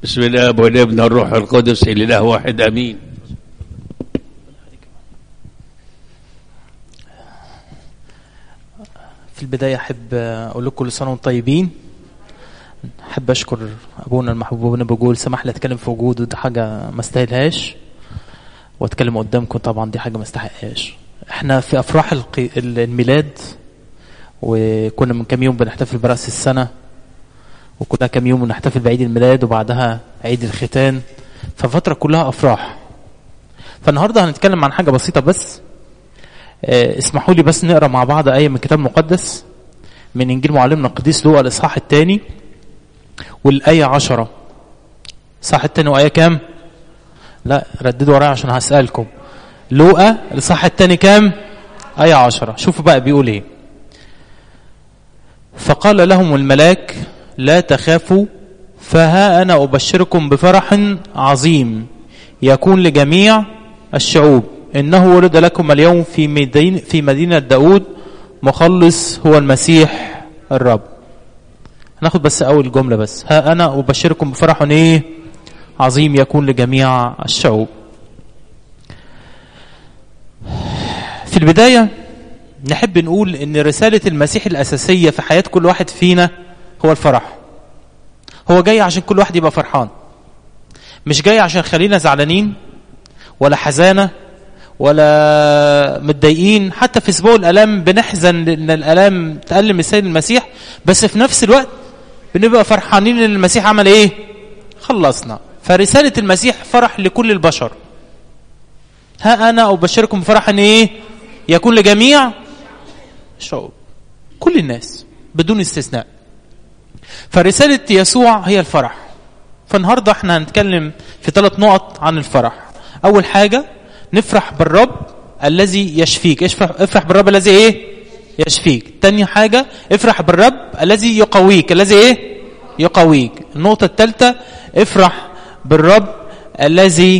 بسم الله والابن الروح القدس الاله واحد امين في البداية أحب أقول لكم كل سنة وانتم طيبين أحب أشكر أبونا المحبوب أبونا بجول سمح لي أتكلم في وجوده دي حاجة ما استاهلهاش وأتكلم قدامكم طبعا دي حاجة ما استحقهاش احنا في أفراح القي... الميلاد وكنا من كام يوم بنحتفل برأس السنة وكنا كام يوم بنحتفل بعيد الميلاد وبعدها عيد الختان ففترة كلها أفراح فالنهاردة هنتكلم عن حاجة بسيطة بس آه، اسمحوا لي بس نقرا مع بعض آية من الكتاب المقدس من إنجيل معلمنا القديس لوقا الإصحاح الثاني والآية عشرة الإصحاح الثاني وآية كام؟ لا رددوا ورايا عشان هسألكم لوقا الإصحاح الثاني كام؟ آية عشرة شوفوا بقى بيقول إيه فقال لهم الملاك لا تخافوا فها أنا أبشركم بفرح عظيم يكون لجميع الشعوب إنه ولد لكم اليوم في مدينة, في مدينة داود مخلص هو المسيح الرب هناخد بس أول جملة بس ها أنا أبشركم بفرح إيه عظيم يكون لجميع الشعوب في البداية نحب نقول إن رسالة المسيح الأساسية في حياة كل واحد فينا هو الفرح هو جاي عشان كل واحد يبقى فرحان مش جاي عشان خلينا زعلانين ولا حزانة ولا متضايقين حتى في اسبوع الالام بنحزن لان الالام تألم السيد المسيح بس في نفس الوقت بنبقى فرحانين ان المسيح عمل ايه خلصنا فرسالة المسيح فرح لكل البشر ها انا ابشركم بفرح ان ايه يكون لجميع الشعوب كل الناس بدون استثناء فرسالة يسوع هي الفرح فالنهاردة احنا هنتكلم في ثلاث نقط عن الفرح اول حاجة نفرح بالرب الذي يشفيك افرح, افرح بالرب الذي ايه يشفيك تاني حاجة افرح بالرب الذي يقويك الذي ايه يقويك النقطة الثالثة افرح بالرب الذي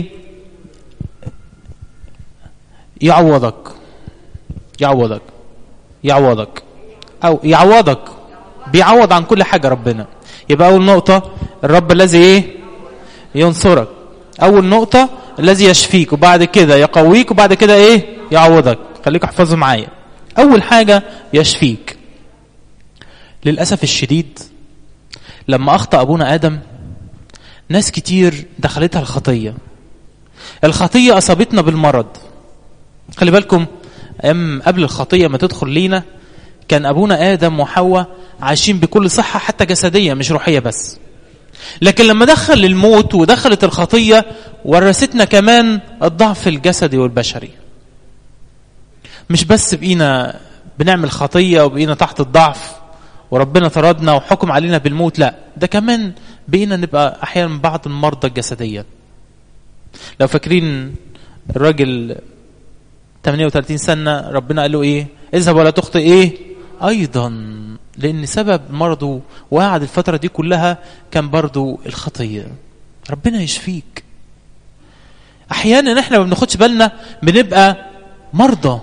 يعوضك يعوضك يعوضك او يعوضك بيعوض عن كل حاجة ربنا يبقى اول نقطة الرب الذي ايه ينصرك اول نقطة الذي يشفيك وبعد كده يقويك وبعد كده ايه يعوضك خليك احفظوا معايا اول حاجة يشفيك للأسف الشديد لما اخطأ ابونا ادم ناس كتير دخلتها الخطية الخطية اصابتنا بالمرض خلي بالكم ام قبل الخطية ما تدخل لينا كان ابونا ادم وحواء عايشين بكل صحة حتى جسدية مش روحية بس لكن لما دخل الموت ودخلت الخطية ورثتنا كمان الضعف الجسدي والبشري مش بس بقينا بنعمل خطية وبقينا تحت الضعف وربنا طردنا وحكم علينا بالموت لا ده كمان بقينا نبقى أحيانا بعض المرضى الجسدية لو فاكرين الراجل 38 سنة ربنا قال له ايه اذهب ولا تخطئ ايه ايضا لان سبب مرضه وقعد الفترة دي كلها كان برضو الخطية ربنا يشفيك احيانا احنا ما بناخدش بالنا بنبقى مرضى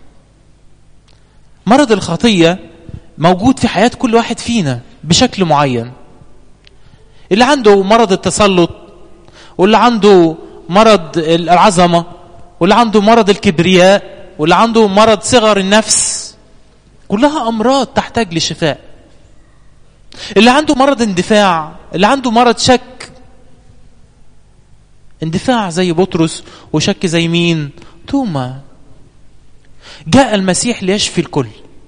مرض الخطية موجود في حياة كل واحد فينا بشكل معين اللي عنده مرض التسلط واللي عنده مرض العظمة واللي عنده مرض الكبرياء واللي عنده مرض صغر النفس كلها أمراض تحتاج لشفاء اللي عنده مرض اندفاع اللي عنده مرض شك اندفاع زي بطرس وشك زي مين توما جاء المسيح ليشفي الكل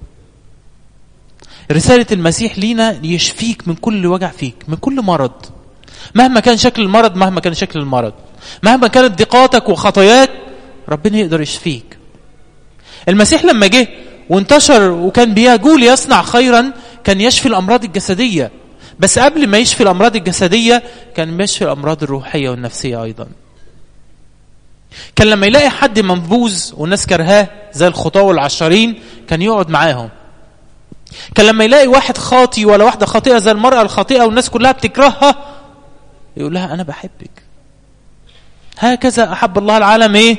رسالة المسيح لينا ليشفيك من كل وجع فيك من كل مرض مهما كان شكل المرض مهما كان شكل المرض مهما كانت ضيقاتك وخطاياك ربنا يقدر يشفيك المسيح لما جه وانتشر وكان بيقول يصنع خيرا كان يشفي الأمراض الجسدية بس قبل ما يشفي الأمراض الجسدية كان بيشفي الأمراض الروحية والنفسية أيضا كان لما يلاقي حد منبوذ والناس كرهاه زي الخطاة والعشرين كان يقعد معاهم كان لما يلاقي واحد خاطي ولا واحدة خاطئة زي المرأة الخاطئة والناس كلها بتكرهها يقول لها أنا بحبك هكذا أحب الله العالم إيه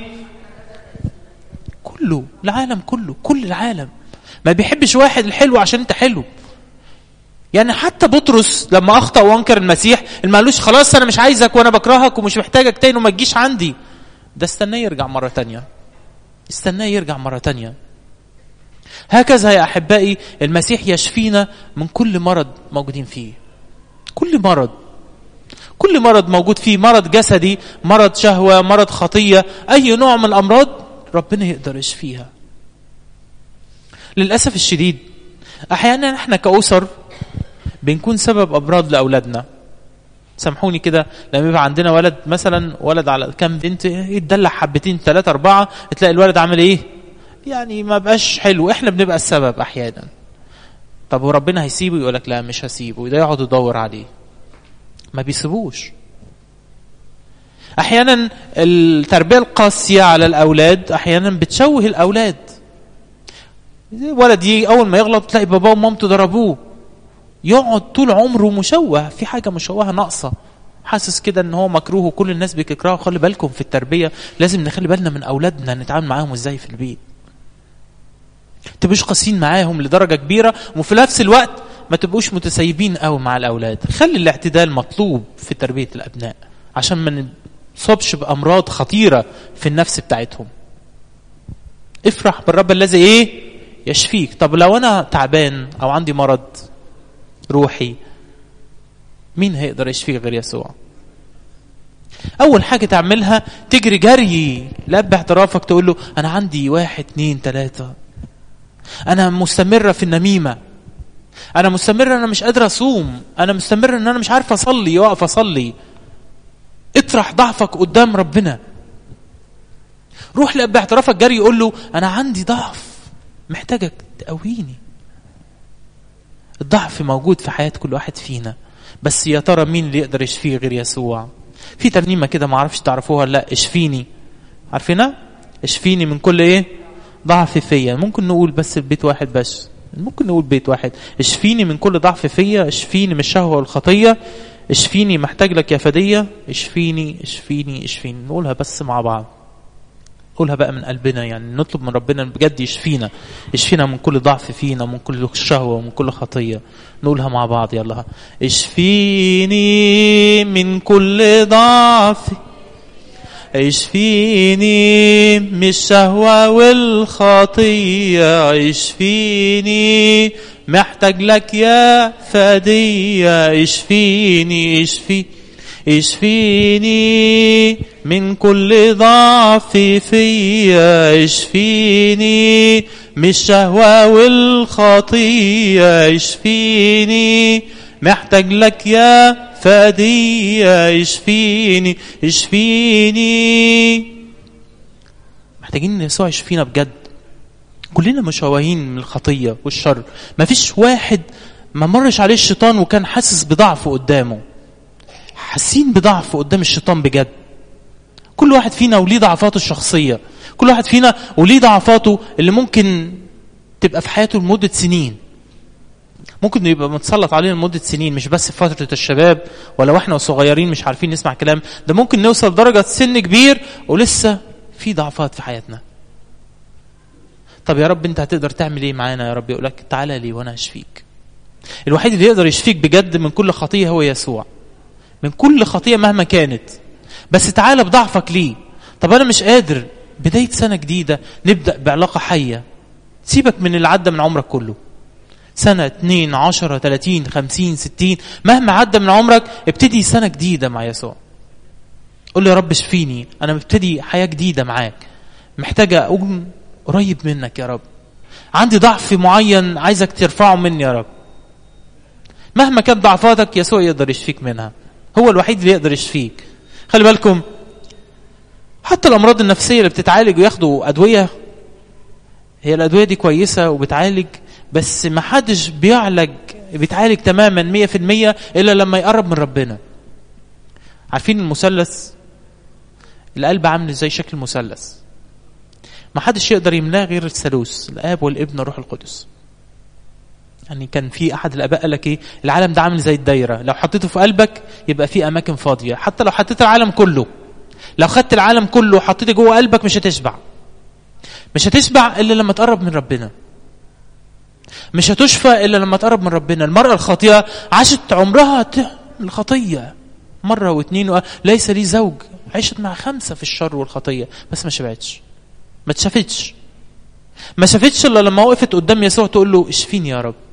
كله العالم كله كل العالم ما بيحبش واحد الحلو عشان انت حلو يعني حتى بطرس لما اخطا وانكر المسيح ما قالوش خلاص انا مش عايزك وانا بكرهك ومش محتاجك تاني وما تجيش عندي ده استناه يرجع مره تانية استناه يرجع مره تانية هكذا يا احبائي المسيح يشفينا من كل مرض موجودين فيه كل مرض كل مرض موجود فيه مرض جسدي مرض شهوه مرض خطيه اي نوع من الامراض ربنا يقدر يشفيها للاسف الشديد احيانا احنا كاسر بنكون سبب امراض لاولادنا سامحوني كده لما يبقى عندنا ولد مثلا ولد على كام بنت يتدلع حبتين ثلاثة أربعة تلاقي الولد عامل إيه؟ يعني ما بقاش حلو إحنا بنبقى السبب أحيانا طب وربنا هيسيبه يقول لك لا مش هسيبه وده يقعد يدور عليه ما بيسيبوش أحيانا التربية القاسية على الأولاد أحيانا بتشوه الأولاد ولد يجي أول ما يغلط تلاقي باباه ومامته ضربوه يقعد طول عمره مشوه في حاجه مشوهه ناقصه حاسس كده ان هو مكروه وكل الناس بتكرهه خلي بالكم في التربيه لازم نخلي بالنا من اولادنا نتعامل معاهم ازاي في البيت تبقوش قاسيين معاهم لدرجه كبيره وفي نفس الوقت ما تبقوش متسيبين قوي مع الاولاد خلي الاعتدال مطلوب في تربيه الابناء عشان ما نصابش بامراض خطيره في النفس بتاعتهم افرح بالرب الذي ايه يشفيك طب لو انا تعبان او عندي مرض روحي مين هيقدر يشفيك غير يسوع اول حاجه تعملها تجري جري لاب اعترافك تقول له انا عندي واحد اتنين تلاته انا مستمره في النميمه انا مستمره انا مش قادره اصوم انا مستمره ان انا مش عارفه اصلي واقف اصلي اطرح ضعفك قدام ربنا روح لاب اعترافك جري يقول له انا عندي ضعف محتاجك تقويني الضعف موجود في حياة كل واحد فينا بس يا ترى مين اللي يقدر يشفيه غير يسوع في ترنيمة كده ما اعرفش تعرفوها لا اشفيني عارفينها اشفيني من كل ايه ضعف فيا ممكن نقول بس بيت واحد بس ممكن نقول بيت واحد اشفيني من كل ضعف فيا اشفيني من الشهوة والخطية اشفيني محتاج لك يا فدية اشفيني اشفيني اشفيني نقولها بس مع بعض قولها بقى من قلبنا يعني نطلب من ربنا بجد يشفينا يشفينا من كل ضعف فينا من كل شهوة ومن كل خطية نقولها مع بعض يلا اشفيني من كل ضعف اشفيني من الشهوة والخطية اشفيني محتاج لك يا فدية اشفيني اشفيني اشفيني من كل ضعف فيا اشفيني من الشهوة والخطية اشفيني محتاج لك يا فدية اشفيني اشفيني محتاجين ان يسوع يشفينا بجد كلنا مشوهين من الخطية والشر مفيش واحد ما مرش عليه الشيطان وكان حاسس بضعف قدامه حاسين بضعف قدام الشيطان بجد كل واحد فينا وليه ضعفاته الشخصية كل واحد فينا وليه ضعفاته اللي ممكن تبقى في حياته لمدة سنين ممكن يبقى متسلط علينا لمدة سنين مش بس في فترة الشباب ولا واحنا صغيرين مش عارفين نسمع كلام ده ممكن نوصل لدرجة سن كبير ولسه في ضعفات في حياتنا طب يا رب انت هتقدر تعمل ايه معانا يا رب يقول لك تعالى لي وانا اشفيك الوحيد اللي يقدر يشفيك بجد من كل خطيه هو يسوع من كل خطيه مهما كانت بس تعالى بضعفك ليه طب انا مش قادر بدايه سنه جديده نبدا بعلاقه حيه سيبك من اللي عدى من عمرك كله سنة اتنين عشرة تلاتين خمسين ستين مهما عدى من عمرك ابتدي سنة جديدة مع يسوع قول له يا رب اشفيني أنا مبتدي حياة جديدة معاك محتاجة أكون قريب منك يا رب عندي ضعف معين عايزك ترفعه مني يا رب مهما كانت ضعفاتك يسوع يقدر يشفيك منها هو الوحيد اللي يقدر يشفيك خلي بالكم حتى الأمراض النفسية اللي بتتعالج وياخدوا أدوية هي الأدوية دي كويسة وبتعالج بس ما حدش بيعالج بيتعالج تماما مية في المية إلا لما يقرب من ربنا عارفين المثلث القلب عامل زي شكل مثلث ما حدش يقدر يملاه غير الثالوث الاب والابن والروح القدس يعني كان في احد الاباء قال لك ايه العالم ده عامل زي الدايره لو حطيته في قلبك يبقى في اماكن فاضيه حتى لو حطيت العالم كله لو خدت العالم كله وحطيته جوه قلبك مش هتشبع مش هتشبع الا لما تقرب من ربنا مش هتشفى الا لما تقرب من ربنا المراه الخاطئه عاشت عمرها ت- الخطيه مره واثنين و... ليس لي زوج عاشت مع خمسه في الشر والخطيه بس ما شبعتش ما اتشافتش ما شافتش الا لما وقفت قدام يسوع تقول له اشفيني يا رب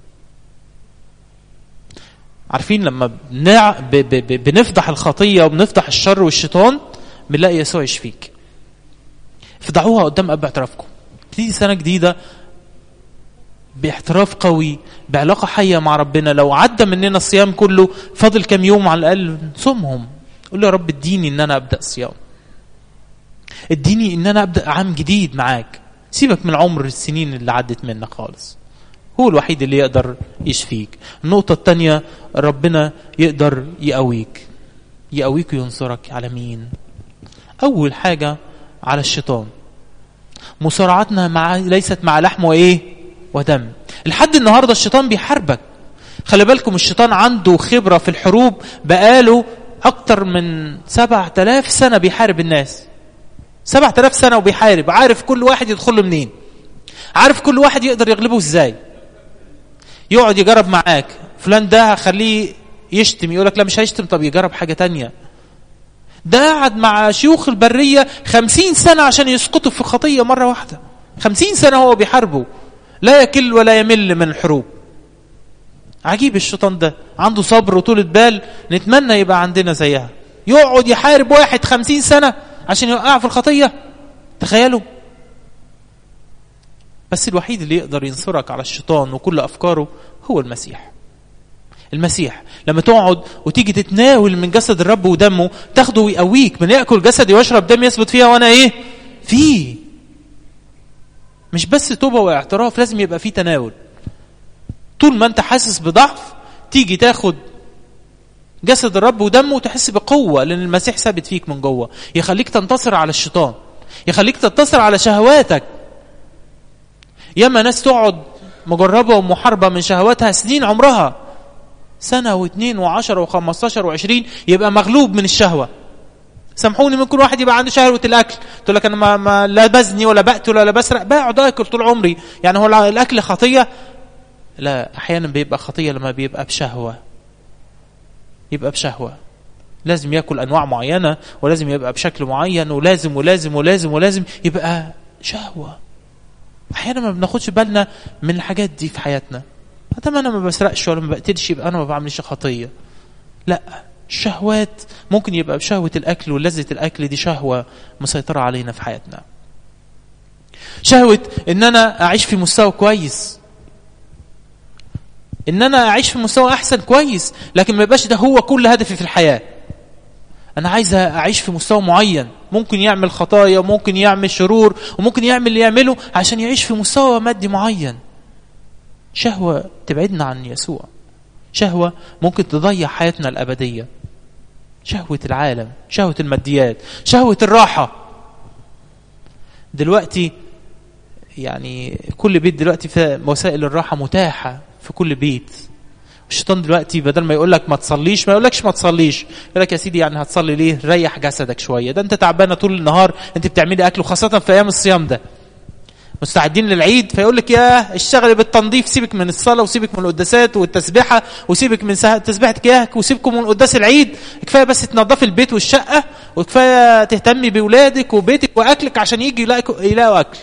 عارفين لما بنع... ب... ب... ب... بنفضح الخطيه وبنفضح الشر والشيطان بنلاقي يسوع يشفيك افضحوها قدام اب اعترافكم تيجي سنه جديده باحتراف قوي بعلاقه حيه مع ربنا لو عدى مننا الصيام كله فاضل كام يوم على الاقل نصومهم قول له يا رب اديني ان انا ابدا صيام اديني ان انا ابدا عام جديد معاك سيبك من عمر السنين اللي عدت منك خالص هو الوحيد اللي يقدر يشفيك النقطة الثانية ربنا يقدر يقويك يقويك وينصرك على مين أول حاجة على الشيطان مصارعتنا مع ليست مع لحم وإيه ودم لحد النهاردة الشيطان بيحاربك خلي بالكم الشيطان عنده خبرة في الحروب بقاله أكتر من سبعة آلاف سنة بيحارب الناس سبعة آلاف سنة وبيحارب عارف كل واحد يدخل له منين عارف كل واحد يقدر يغلبه ازاي يقعد يجرب معاك فلان ده هخليه يشتم يقول لك لا مش هيشتم طب يجرب حاجة تانية ده قعد مع شيوخ البرية خمسين سنة عشان يسقطوا في خطية مرة واحدة خمسين سنة هو بيحاربه لا يكل ولا يمل من الحروب عجيب الشيطان ده عنده صبر وطولة بال نتمنى يبقى عندنا زيها يقعد يحارب واحد خمسين سنة عشان يوقعه في الخطية تخيلوا بس الوحيد اللي يقدر ينصرك على الشيطان وكل أفكاره هو المسيح المسيح لما تقعد وتيجي تتناول من جسد الرب ودمه تاخده ويقويك من يأكل جسدي ويشرب دم يثبت فيها وأنا إيه فيه مش بس توبة واعتراف لازم يبقى فيه تناول طول ما انت حاسس بضعف تيجي تاخد جسد الرب ودمه وتحس بقوة لأن المسيح ثابت فيك من جوه يخليك تنتصر على الشيطان يخليك تنتصر على شهواتك ياما ناس تقعد مجربة ومحاربة من شهواتها سنين عمرها سنة واثنين وعشرة وخمستاشر وعشرين يبقى مغلوب من الشهوة سامحوني ممكن واحد يبقى عنده شهوة الأكل تقول لك أنا ما, ما لا بزني ولا بقتل ولا بسرق بقعد أكل طول عمري يعني هو الأكل خطية لا أحيانا بيبقى خطية لما بيبقى بشهوة يبقى بشهوة لازم ياكل أنواع معينة ولازم يبقى بشكل معين ولازم ولازم ولازم ولازم يبقى شهوة أحيانا ما بناخدش بالنا من الحاجات دي في حياتنا طب أنا ما بسرقش ولا ما بقتلش يبقى أنا ما بعملش خطية لا الشهوات ممكن يبقى بشهوة الأكل ولذة الأكل دي شهوة مسيطرة علينا في حياتنا شهوة إن أنا أعيش في مستوى كويس ان انا اعيش في مستوى احسن كويس لكن ما يبقاش ده هو كل هدفي في الحياه انا عايز اعيش في مستوى معين ممكن يعمل خطايا وممكن يعمل شرور وممكن يعمل اللي يعمله عشان يعيش في مستوى مادي معين شهوه تبعدنا عن يسوع شهوه ممكن تضيع حياتنا الابديه شهوه العالم شهوه الماديات شهوه الراحه دلوقتي يعني كل بيت دلوقتي في وسائل الراحه متاحه في كل بيت الشيطان دلوقتي بدل ما يقول لك ما تصليش ما يقولكش ما تصليش يقول لك يا سيدي يعني هتصلي ليه ريح جسدك شويه ده انت تعبانه طول النهار انت بتعملي اكل وخاصه في ايام الصيام ده مستعدين للعيد فيقول لك يا اشتغلي بالتنظيف سيبك من الصلاه وسيبك من القداسات والتسبيحه وسيبك من تسبيحه كياك وسيبكم من قداس العيد كفايه بس تنظفي البيت والشقه وكفايه تهتمي باولادك وبيتك واكلك عشان يجي يلاقوا يلاقوا اكل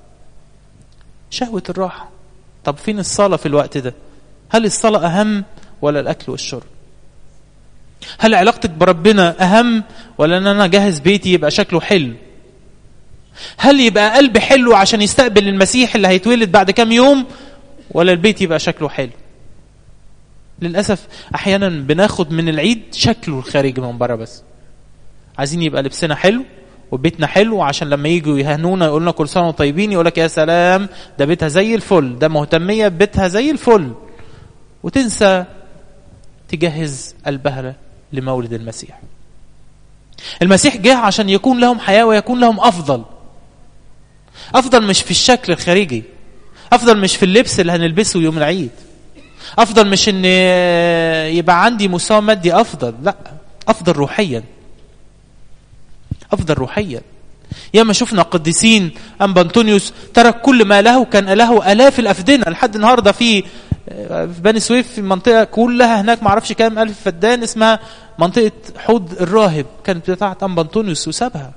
شهوه الراحه طب فين الصلاة في الوقت ده هل الصلاة أهم ولا الأكل والشرب هل علاقتك بربنا أهم ولا أن أنا جاهز بيتي يبقى شكله حلو هل يبقى قلبي حلو عشان يستقبل المسيح اللي هيتولد بعد كام يوم ولا البيت يبقى شكله حلو للأسف أحيانا بناخد من العيد شكله الخارجي من بره بس عايزين يبقى لبسنا حلو وبيتنا حلو عشان لما يجوا يهنونا يقول لنا كل سنه وانتم طيبين يقول لك يا سلام ده بيتها زي الفل ده مهتميه ببيتها زي الفل وتنسى تجهز قلبها لمولد المسيح المسيح جه عشان يكون لهم حياه ويكون لهم افضل افضل مش في الشكل الخارجي افضل مش في اللبس اللي هنلبسه يوم العيد افضل مش ان يبقى عندي مستوى مادي افضل لا افضل روحيا افضل روحيا ياما شفنا قديسين أنبا أنطونيوس ترك كل ما له كان له آلاف الأفدنة لحد النهاردة في في بني سويف في منطقة كلها هناك معرفش كام ألف فدان اسمها منطقة حوض الراهب كانت بتاعت أنبا أنطونيوس وسابها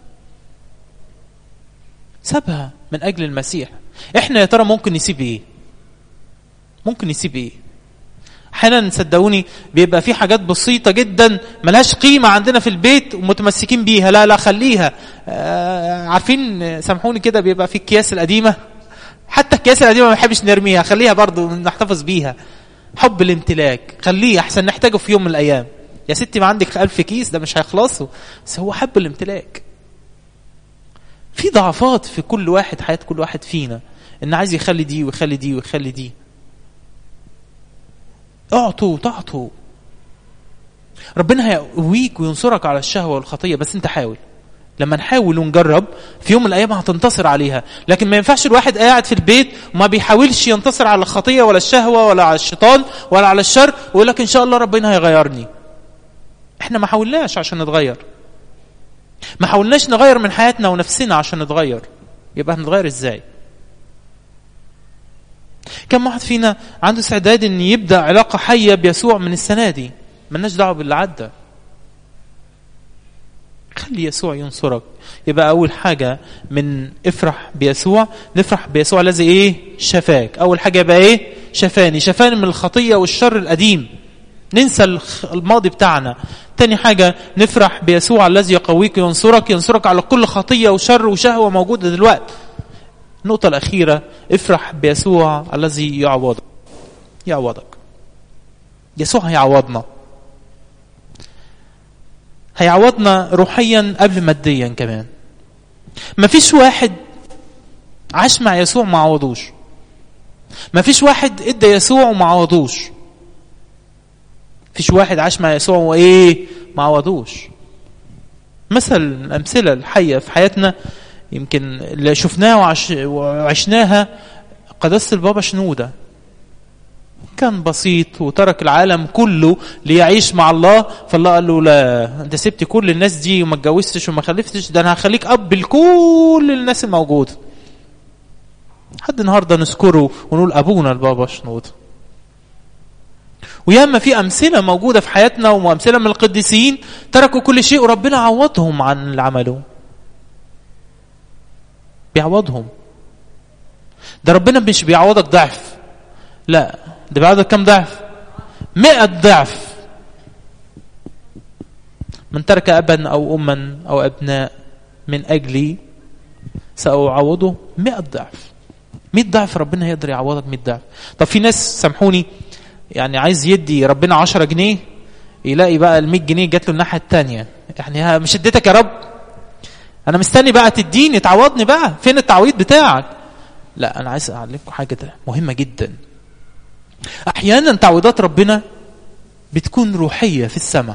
سابها من أجل المسيح احنا يا ترى ممكن نسيب ايه ممكن نسيب ايه احيانا صدقوني بيبقى في حاجات بسيطه جدا ملهاش قيمه عندنا في البيت ومتمسكين بيها لا لا خليها آه عارفين سامحوني كده بيبقى في الكياس القديمه حتى الكياس القديمه ما بنحبش نرميها خليها برضو نحتفظ بيها حب الامتلاك خليه احسن نحتاجه في يوم من الايام يا ستي ما عندك ألف كيس ده مش هيخلصوا بس هو حب الامتلاك في ضعفات في كل واحد حياة كل واحد فينا ان عايز يخلي دي ويخلي دي ويخلي دي اعطوا تعطوا ربنا هيقويك وينصرك على الشهوة والخطية بس انت حاول لما نحاول ونجرب في يوم من الايام هتنتصر عليها لكن ما ينفعش الواحد قاعد في البيت وما بيحاولش ينتصر على الخطية ولا الشهوة ولا على الشيطان ولا على الشر ويقول لك ان شاء الله ربنا هيغيرني احنا ما حاولناش عشان نتغير ما حاولناش نغير من حياتنا ونفسنا عشان نتغير يبقى هنتغير ازاي كم واحد فينا عنده استعداد ان يبدا علاقه حيه بيسوع من السنه دي ملناش دعوه باللي عدى خلي يسوع ينصرك يبقى اول حاجه من افرح بيسوع نفرح بيسوع الذي ايه شفاك اول حاجه يبقى ايه شفاني شفاني من الخطيه والشر القديم ننسى الماضي بتاعنا تاني حاجة نفرح بيسوع الذي يقويك ينصرك ينصرك على كل خطية وشر وشهوة موجودة دلوقتي النقطة الأخيرة افرح بيسوع الذي يعوضك يعوضك يسوع هيعوضنا هيعوضنا روحيا قبل ماديا كمان مفيش واحد عاش مع يسوع ما عوضوش مفيش واحد ادى يسوع وما عوضوش فيش واحد عاش مع يسوع وايه ما عوضوش مثل الامثله الحيه في حياتنا يمكن اللي شفناها وعش وعشناها قداسه البابا شنوده كان بسيط وترك العالم كله ليعيش مع الله فالله قال له لا انت سبت كل الناس دي وما اتجوزتش وما خلفتش ده انا هخليك اب لكل الناس الموجوده حد النهارده نذكره ونقول ابونا البابا شنوده وياما في أمثلة موجودة في حياتنا وأمثلة من القديسين تركوا كل شيء وربنا عوضهم عن اللي عملوه بيعوضهم ده ربنا مش بيعوضك ضعف لا ده بيعوضك كم ضعف مئة ضعف من ترك أبا أو أما أو أبناء من أجلي سأعوضه مئة ضعف مئة ضعف ربنا يقدر يعوضك مئة ضعف طب في ناس سامحوني يعني عايز يدي ربنا عشرة جنيه يلاقي بقى ال 100 جنيه جات له الناحيه الثانيه يعني مش اديتك يا رب انا مستني بقى تديني تعوضني بقى فين التعويض بتاعك لا انا عايز اعلمكم حاجه ده مهمه جدا احيانا تعويضات ربنا بتكون روحيه في السماء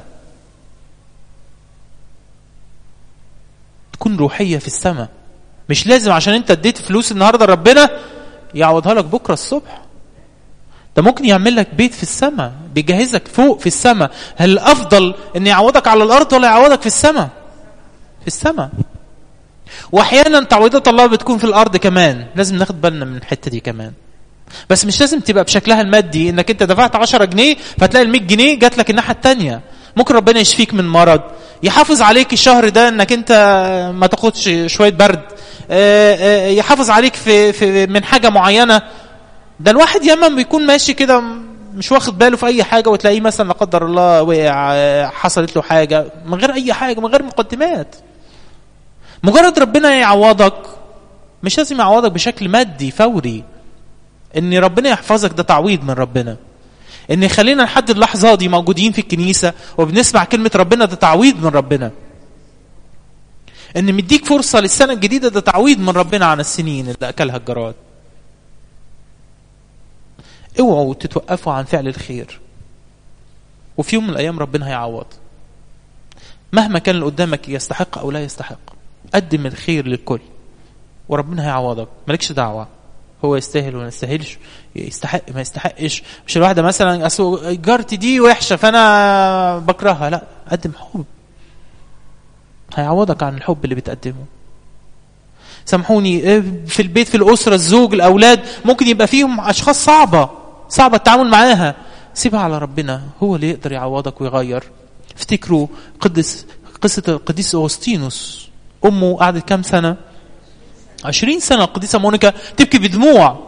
تكون روحيه في السماء مش لازم عشان انت اديت فلوس النهارده ربنا يعوضها لك بكره الصبح ده ممكن يعمل لك بيت في السماء بيجهزك فوق في السماء هل الافضل ان يعوضك على الارض ولا يعوضك في السماء في السماء واحيانا تعويضات الله بتكون في الارض كمان لازم ناخد بالنا من الحته دي كمان بس مش لازم تبقى بشكلها المادي انك انت دفعت 10 جنيه فتلاقي ال 100 جنيه جات لك الناحيه الثانيه ممكن ربنا يشفيك من مرض يحافظ عليك الشهر ده انك انت ما تاخدش شويه برد يحافظ عليك في, في من حاجه معينه ده الواحد ياما بيكون ماشي كده مش واخد باله في اي حاجه وتلاقيه مثلا لا قدر الله وقع حصلت له حاجه من غير اي حاجه من غير مقدمات مجرد ربنا يعوضك مش لازم يعوضك بشكل مادي فوري ان ربنا يحفظك ده تعويض من ربنا ان يخلينا لحد اللحظه دي موجودين في الكنيسه وبنسمع كلمه ربنا ده تعويض من ربنا ان مديك فرصه للسنه الجديده ده تعويض من ربنا عن السنين اللي اكلها الجراد اوعوا تتوقفوا عن فعل الخير وفي يوم من الايام ربنا هيعوض مهما كان اللي قدامك يستحق او لا يستحق قدم الخير للكل وربنا هيعوضك مالكش دعوه هو يستاهل ولا يستاهلش يستحق ما يستحقش مش الواحده مثلا اصل جارتي دي وحشه فانا بكرهها لا قدم حب هيعوضك عن الحب اللي بتقدمه سامحوني آه، في البيت في الاسره الزوج الاولاد ممكن يبقى فيهم اشخاص صعبه صعبه التعامل معاها سيبها على ربنا هو اللي يقدر يعوضك ويغير افتكروا قدس قصه القديس اغسطينوس امه قعدت كام سنه عشرين سنه القديسه مونيكا تبكي بدموع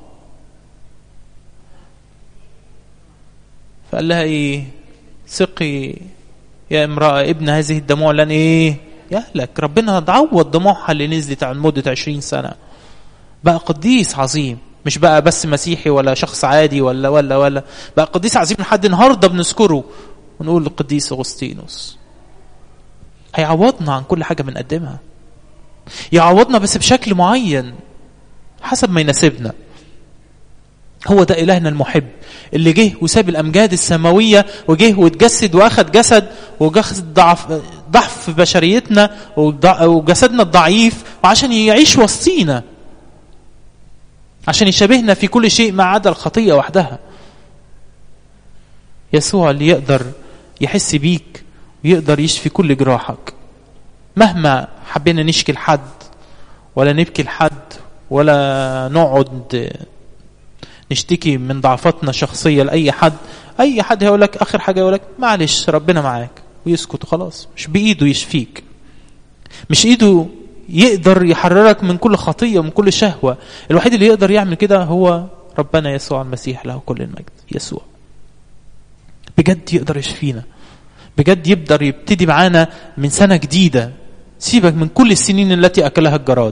فقال لها ايه ثقي يا امرأة ابن هذه الدموع لن ايه يهلك ربنا تعوض دموعها اللي نزلت عن مدة عشرين سنة بقى قديس عظيم مش بقى بس مسيحي ولا شخص عادي ولا ولا ولا بقى قديس عظيم لحد النهارده بنذكره ونقول للقديس اغسطينوس هيعوضنا عن كل حاجه بنقدمها يعوضنا بس بشكل معين حسب ما يناسبنا هو ده إلهنا المحب اللي جه وساب الأمجاد السماوية وجه واتجسد وأخذ جسد وجسد ضعف ضعف في بشريتنا وضع- وجسدنا الضعيف وعشان يعيش وسطينا عشان يشابهنا في كل شيء ما عدا الخطية وحدها يسوع اللي يقدر يحس بيك ويقدر يشفي كل جراحك مهما حبينا نشكي لحد ولا نبكي لحد ولا نقعد نشتكي من ضعفاتنا الشخصيه لاي حد اي حد هيقول لك اخر حاجه يقول لك معلش ربنا معاك ويسكت وخلاص مش بايده يشفيك مش ايده يقدر يحررك من كل خطيه ومن كل شهوه الوحيد اللي يقدر يعمل كده هو ربنا يسوع المسيح له كل المجد يسوع بجد يقدر يشفينا بجد يقدر يبتدي معانا من سنه جديده سيبك من كل السنين التي اكلها الجراد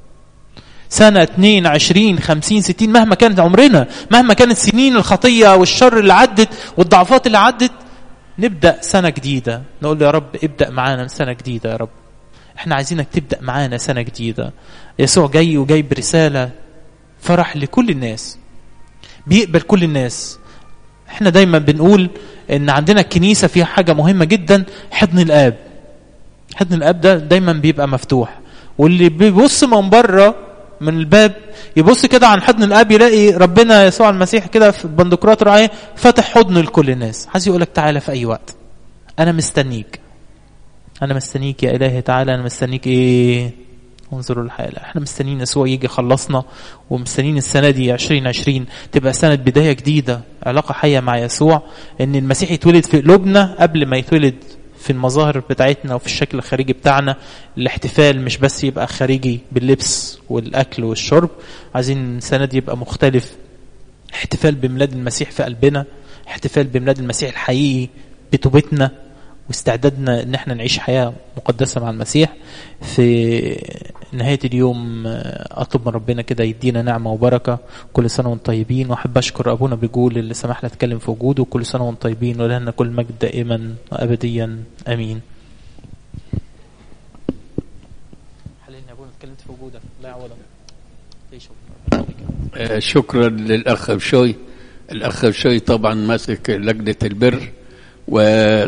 سنة 2 20 50 60 مهما كانت عمرنا مهما كانت سنين الخطية والشر اللي عدت والضعفات اللي عدت نبدأ سنة جديدة نقول يا رب ابدأ معانا سنة جديدة يا رب احنا عايزينك تبدأ معانا سنة جديدة يسوع جاي وجاي برسالة فرح لكل الناس بيقبل كل الناس احنا دايما بنقول ان عندنا الكنيسة فيها حاجة مهمة جدا حضن الآب حضن الآب ده دايما بيبقى مفتوح واللي بيبص من بره من الباب يبص كده عن حضن الاب يلاقي ربنا يسوع المسيح كده في بندقراط رعاية فتح حضنه لكل الناس عايز يقول لك تعالى في اي وقت انا مستنيك انا مستنيك يا الهي تعالى انا مستنيك ايه انظروا الحالة احنا مستنيين يسوع يجي يخلصنا ومستنيين السنة دي 2020 تبقى سنة بداية جديدة علاقة حية مع يسوع ان المسيح يتولد في قلوبنا قبل ما يتولد في المظاهر بتاعتنا وفي الشكل الخارجي بتاعنا الاحتفال مش بس يبقى خارجي باللبس والاكل والشرب عايزين السنة دي يبقى مختلف احتفال بميلاد المسيح في قلبنا احتفال بميلاد المسيح الحقيقي بتوبتنا واستعدادنا ان احنا نعيش حياه مقدسه مع المسيح في نهايه اليوم اطلب من ربنا كده يدينا نعمه وبركه كل سنه وانتم طيبين واحب اشكر ابونا بيقول اللي سمحنا نتكلم في وجوده كل سنه وانتم طيبين ولنا كل مجد دائما وابديا امين حللني يا ابونا اتكلمت في وجودك الله يعوضك آه، شكرا للاخ بشوي الاخ بشوي طبعا ماسك لجنه البر و